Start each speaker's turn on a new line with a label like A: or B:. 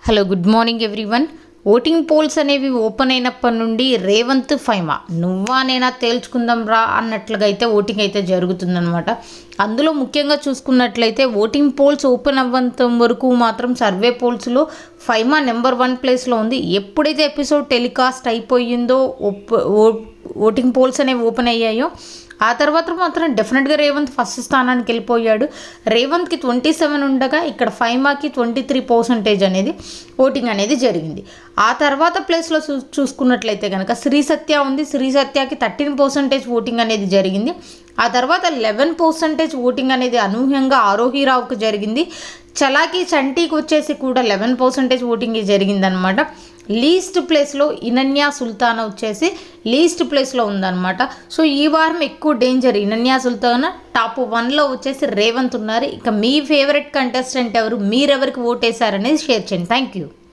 A: hello good morning everyone voting polls అనేవి open అయినప్పటి నుండి రేవంత్ ఫైమా నువ్వా నేనా తేల్చుకుందాం రా అన్నట్లుగా అయితే ఓటింగ్ అయితే జరుగుతుందనమాట అందులో ముఖ్యంగా చూసుకున్నట్లయితే ఓటింగ్ పోల్స్ ఓపెన్ అవ్వంత వరకు మాత్రం సర్వే పోల్స్లో ఫైమా నెంబర్ వన్ ప్లేస్లో ఉంది ఎప్పుడైతే ఎపిసోడ్ టెలికాస్ట్ అయిపోయిందో ఓప్ ఓ- ఓటింగ్ పోల్స్ అనేవి ఓపెన్ అయ్యాయో ఆ తర్వాత మాత్రం డెఫినెట్గా రేవంత్ ఫస్ట్ స్థానానికి వెళ్ళిపోయాడు రేవంత్కి ట్వంటీ సెవెన్ ఉండగా ఇక్కడ ఫైమాకి ట్వంటీ త్రీ పర్సెంటేజ్ అనేది ఓటింగ్ అనేది జరిగింది ఆ తర్వాత ప్లేస్లో చూ చూసుకున్నట్లయితే కనుక శ్రీ సత్య ఉంది శ్రీ సత్యకి థర్టీన్ పర్సెంటేజ్ ఓటింగ్ అనేది జరిగింది ఆ తర్వాత లెవెన్ పర్సెంటేజ్ ఓటింగ్ అనేది అనూహ్యంగా ఆరోహీరావుకి జరిగింది చలాకి చంటీకి వచ్చేసి కూడా లెవెన్ పర్సెంటేజ్ ఓటింగ్ జరిగిందనమాట లీస్ట్ ప్లేస్లో ఇనన్యా సుల్తానా వచ్చేసి లీస్ట్ ప్లేస్లో ఉందన్నమాట సో ఈ వారం ఎక్కువ డేంజర్ ఇనన్యా సుల్తానా టాప్ వన్లో వచ్చేసి రేవంత్ ఉన్నారు ఇక మీ ఫేవరెట్ కంటెస్టెంట్ ఎవరు మీరెవరికి ఓటేశారనేది షేర్ చేయండి థ్యాంక్ యూ